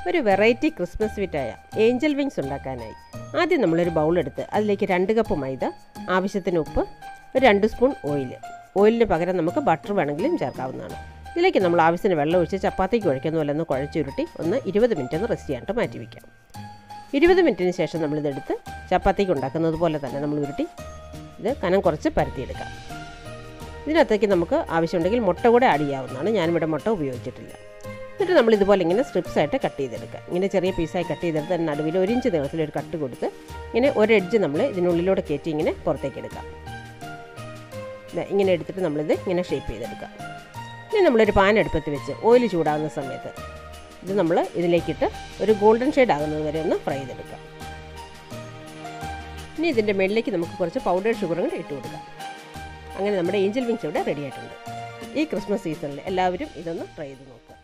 ഒരു variety Christmas സ്വീറ്റായ angel wings ഉണ്ടാക്കാനായി ആദ്യം നമ്മളൊരു ബൗൾ എടുത്ത് അതിലേക്ക് രണ്ട് കപ്പ് മൈദ ആവശ്യത്തിന് ഉപ്പ് ഒരു രണ്ട് സ്പൂൺ ഓയിൽ ഓയിലിന് പകരം നമുക്ക് ബട്ടർ വേണമെങ്കിലും ചേർക്കാവുന്നതാണ് ഇതിലേക്ക് നമ്മൾ ആവശ്യത്തിന് വെള്ളം ഒഴിച്ച് ചപ്പാത്തിക്ക് കുഴയ്ക്കുന്ന പോലെ ഒന്ന് കുഴച്ചുരുട്ടി ഒന്ന് ഇരുപത് മിനിറ്റ് ഒന്ന് റെസ്റ്റ് ചെയ്യാനായിട്ട് മാറ്റി വയ്ക്കാം ഇരുപത് മിനിറ്റിന് ശേഷം നമ്മളിതെടുത്ത് ചപ്പാത്തിക്ക് ഉണ്ടാക്കുന്നത് പോലെ തന്നെ നമ്മൾ ഉരുട്ടി ഇത് കനം കുറച്ച് പരത്തിയെടുക്കാം ഇതിനകത്തേക്ക് നമുക്ക് ആവശ്യമുണ്ടെങ്കിൽ മുട്ട കൂടെ ആഡ് ചെയ്യാവുന്നതാണ് ഞാനിവിടെ മുട്ട ഉപയോഗിച്ചിട്ടില്ല എന്നിട്ട് നമ്മൾ ഇതുപോലെ ഇങ്ങനെ സ്ട്രിപ്സ് ആയിട്ട് കട്ട് ചെയ്തെടുക്കുക ഇങ്ങനെ ചെറിയ പീസായി കട്ട് ചെയ്തെടുത്ത് അതിന് നടുവിൽ ഒരു ഇഞ്ച് നീളത്തിൽ ഒരു കട്ട് കൊടുത്ത് ഇങ്ങനെ ഒരു എഡ്ജ് നമ്മൾ ഇതിനുള്ളിലൂടെ കയറ്റി ഇങ്ങനെ പുറത്തേക്ക് എടുക്കാം ദേ ഇങ്ങനെ എടുത്തിട്ട് നമ്മളിത് ഇങ്ങനെ ഷേപ്പ് ചെയ്തെടുക്കാം ഇനി നമ്മളൊരു പാൻ അടുപ്പത്ത് വെച്ച് ഓയിൽ ചൂടാകുന്ന സമയത്ത് ഇത് നമ്മൾ ഇതിലേക്കിട്ട് ഒരു ഗോൾഡൻ ഷെയ്ഡ് ആകുന്നത് വരെ ഒന്ന് ഫ്രൈ ചെയ്തെടുക്കാം ഇനി ഇതിൻ്റെ മുകളിലേക്ക് നമുക്ക് കുറച്ച് പൗഡേർഡ് ഷുഗറും കൂടെ ഇട്ട് കൊടുക്കാം അങ്ങനെ നമ്മുടെ ഏഞ്ചൽ വിങ്സ് ഇവിടെ റെഡി ആയിട്ടുണ്ട് ഈ ക്രിസ്മസ് സീസണിൽ എല്ലാവരും ഇതൊന്ന് ട്രൈ ചെയ്ത് നോക്കുക